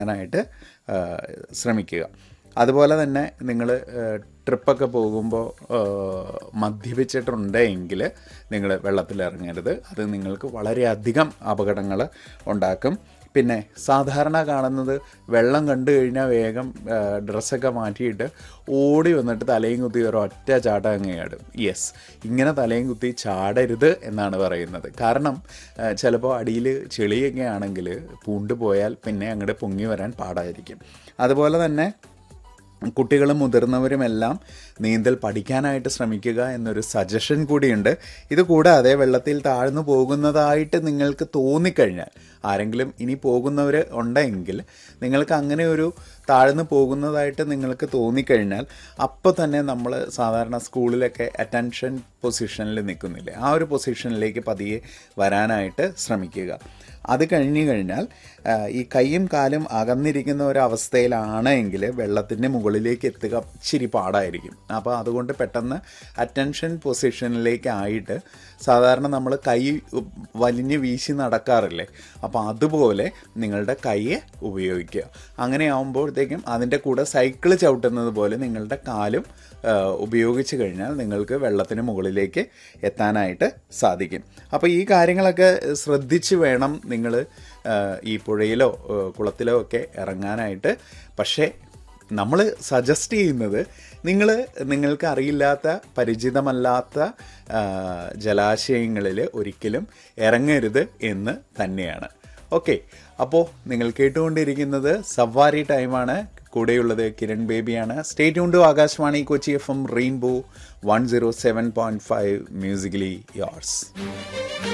ായിട്ട് ശ്രമിക്കുക അതുപോലെ തന്നെ നിങ്ങൾ ട്രിപ്പൊക്കെ പോകുമ്പോൾ മദ്യപിച്ചിട്ടുണ്ടെങ്കിൽ നിങ്ങൾ വെള്ളത്തിലിറങ്ങരുത് അത് നിങ്ങൾക്ക് വളരെയധികം അപകടങ്ങൾ ഉണ്ടാക്കും പിന്നെ സാധാരണ കാണുന്നത് വെള്ളം കണ്ടു കഴിഞ്ഞാൽ വേഗം ഡ്രസ്സൊക്കെ മാറ്റിയിട്ട് ഓടി വന്നിട്ട് തലയും കുത്തി ഒരു ഒറ്റ ചാട്ടം അങ്ങ് ചാടും യെസ് ഇങ്ങനെ തലയും കുത്തി ചാടരുത് എന്നാണ് പറയുന്നത് കാരണം ചിലപ്പോൾ അടിയിൽ ചെളിയൊക്കെ ആണെങ്കിൽ പൂണ്ട് പോയാൽ പിന്നെ അങ്ങോട്ട് പൊങ്ങി വരാൻ പാടായിരിക്കും അതുപോലെ തന്നെ കുട്ടികളും മുതിർന്നവരുമെല്ലാം നീന്തൽ പഠിക്കാനായിട്ട് ശ്രമിക്കുക എന്നൊരു സജഷൻ കൂടിയുണ്ട് ഇത് കൂടാതെ വെള്ളത്തിൽ താഴ്ന്നു പോകുന്നതായിട്ട് നിങ്ങൾക്ക് തോന്നിക്കഴിഞ്ഞാൽ ആരെങ്കിലും ഇനി പോകുന്നവർ ഉണ്ടെങ്കിൽ നിങ്ങൾക്ക് അങ്ങനെ ഒരു താഴ്ന്നു പോകുന്നതായിട്ട് നിങ്ങൾക്ക് തോന്നിക്കഴിഞ്ഞാൽ അപ്പോൾ തന്നെ നമ്മൾ സാധാരണ സ്കൂളിലൊക്കെ അറ്റൻഷൻ പൊസിഷനിൽ നിൽക്കുന്നില്ലേ ആ ഒരു പൊസിഷനിലേക്ക് പതിയെ വരാനായിട്ട് ശ്രമിക്കുക അത് കഴിഞ്ഞു കഴിഞ്ഞാൽ ഈ കൈയും കാലും അകന്നിരിക്കുന്ന ഒരവസ്ഥയിലാണ് എങ്കിൽ വെള്ളത്തിൻ്റെ മുകളിലേക്ക് എത്തുക ഇച്ചിരി പാടായിരിക്കും അപ്പോൾ അതുകൊണ്ട് പെട്ടെന്ന് അറ്റൻഷൻ പൊസിഷനിലേക്കായിട്ട് സാധാരണ നമ്മൾ കൈ വലിഞ്ഞ് വീശി നടക്കാറില്ലേ അപ്പോൾ അതുപോലെ നിങ്ങളുടെ കൈയെ ഉപയോഗിക്കുക അങ്ങനെ ആകുമ്പോഴത്തേക്കും അതിൻ്റെ കൂടെ സൈക്കിൾ ചവിട്ടുന്നത് പോലെ നിങ്ങളുടെ കാലും ഉപയോഗിച്ച് കഴിഞ്ഞാൽ നിങ്ങൾക്ക് വെള്ളത്തിന് മുകളിലേക്ക് എത്താനായിട്ട് സാധിക്കും അപ്പോൾ ഈ കാര്യങ്ങളൊക്കെ ശ്രദ്ധിച്ച് വേണം നിങ്ങൾ ഈ പുഴയിലോ കുളത്തിലോ ഒക്കെ ഇറങ്ങാനായിട്ട് പക്ഷേ നമ്മൾ സജസ്റ്റ് ചെയ്യുന്നത് നിങ്ങൾ നിങ്ങൾക്ക് അറിയില്ലാത്ത പരിചിതമല്ലാത്ത ജലാശയങ്ങളിൽ ഒരിക്കലും ഇറങ്ങരുത് എന്ന് തന്നെയാണ് ഓക്കെ അപ്പോൾ നിങ്ങൾ കേട്ടുകൊണ്ടിരിക്കുന്നത് സവാരി ടൈമാണ് കൂടെയുള്ളത് കിരൺ ബേബിയാണ് stay tune to Akashvani Kochi F M rainbow one zero seven point five musically yours